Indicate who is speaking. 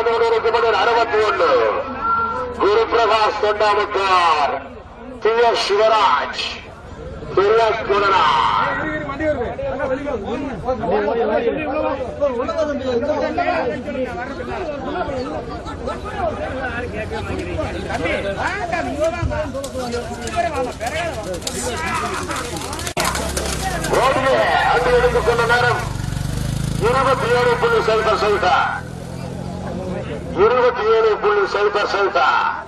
Speaker 1: வந்து கொண்டிருக்கும் அறுபத்தி ஒன்று குரு பிரகாஷ் தொண்டாமுக்கார் டி எஸ் சிவராஜ் பெரிய குணராஜ் ரோடிலே அங்கு எடுத்துக் கொண்ட நேரம் இருபத்தி ஏழு புள்ளி சைபர் சைபர் இருபத்தி ஏழு புள்ளி சைபர் சைபர்